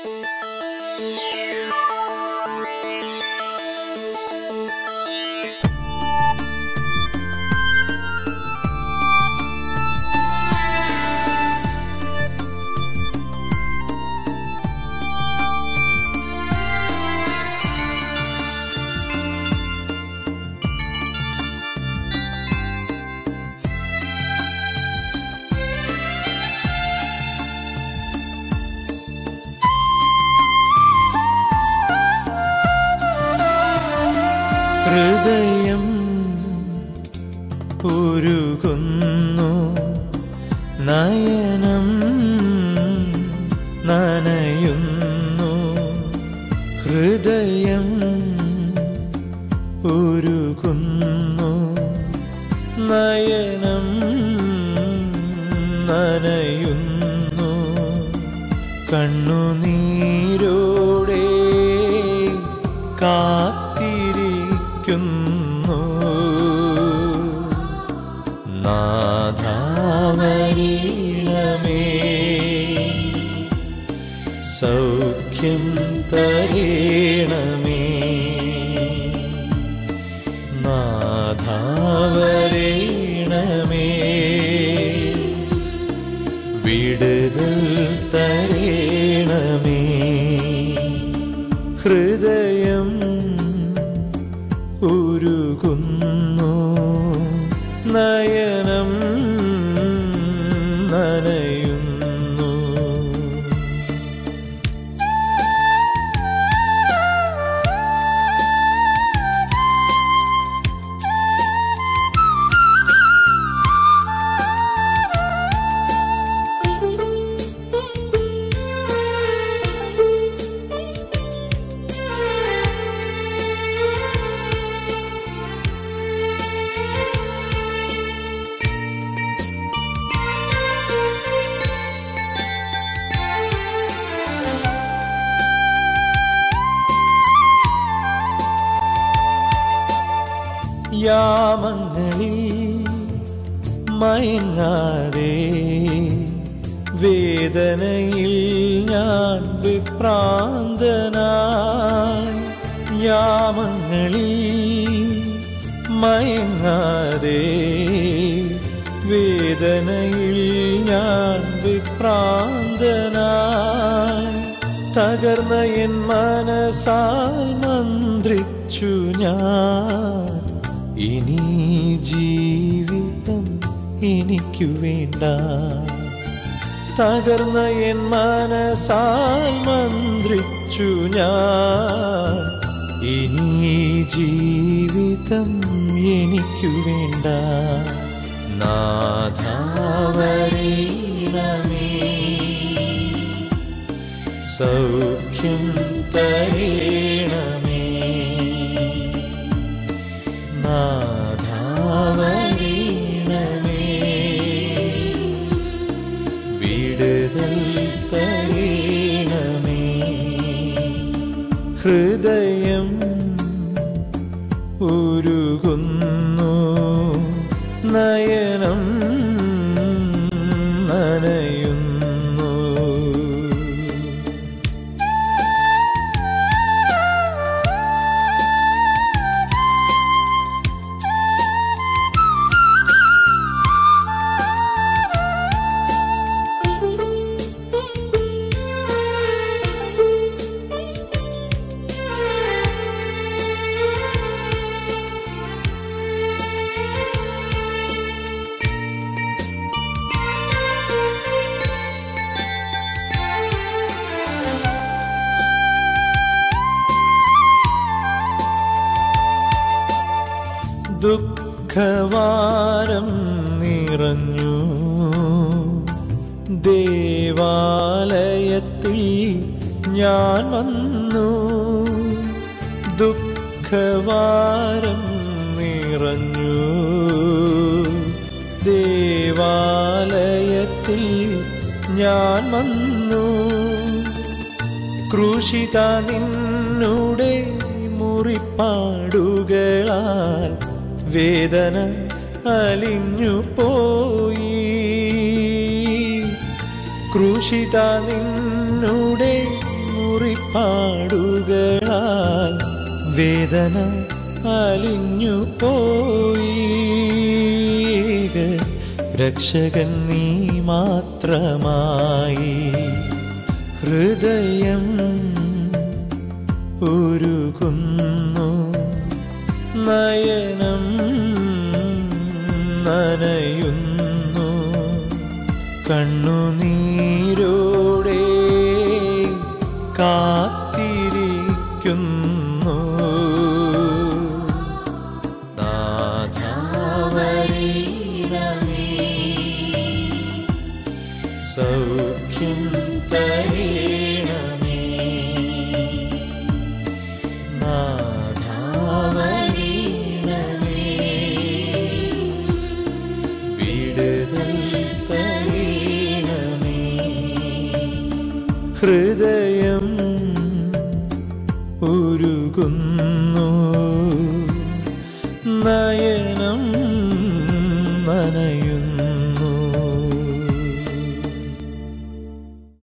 ഹൃദയം ഉരുകുന്നു നയനം നനയുന്നു ഹൃദയം ഉരുകുന്നു നയനം നനയുന്നു കണ്ണുനീരോടെ കാത്തിരിക്കുന്നു നാഥാവരീണമേ സൗഖ്യം തരേണമേ നാഥാവരീണമേ വിടുതൽ തരേണമേ ഹൃദയം ഉരുകുന്നു നയനം നനയുന്നു യാമങ്ങളിൽ മയങ്ങാതെ വേദനയിൽ ഞാൻ വിഭ്രാന്തനായി യാമങ്ങളിൽ മയങ്ങാതെ വേദനയിൽ ഞാൻ വിഭ്രാന്തനായി തകർന്ന എൻ മനസാൽ മന്ത്രിച്ചു ഞാൻ ഇനി ജീവിതം എനിക്കു വേണ്ട തകർന്ന എൻ മനസാൽ മന്ത്രിച്ചു ഞാൻ ഇനി ജീവിതം എനിക്കു വേണ്ട നാഥാവരീണമേ സൗഖ്യം തരേണമേ നാഥാവരീണമേ വിടുതൽ തരേണമേ ഹൃദയം ഉരുകുന്നു നയനം നനയുന്നു ദുഃഖവാരം നിറഞ്ഞു ദേവാലയത്തിൽ ഞാൻ വന്നു ദുഃഖവാരം നിറഞ്ഞു ദേവാലയത്തിൽ ഞാൻ വന്നു ക്രൂശിത നിന്നുടെ മുറിപ്പാടുകളാൽ വേദന അലിഞ്ഞു പോയി ക്രൂശിത നിന്നുടെ പാടുകളാൽ വേദന അലിഞ്ഞു പോയി രക്ഷകൻ നീ മാത്രമായി ഹൃദയം ഉരുകുന്നു നയനം നനയുന്നു കണ്ണുനീരോടെ കാത്തിരിക്കുന്നു നാഥാവരീണമേ സൗഖ്യം തരീണമേ നാഥാവരീണമേ വിടുതൽ തരീണമേ ഹൃദയം ഉരുകുന്നു നയനം നനയു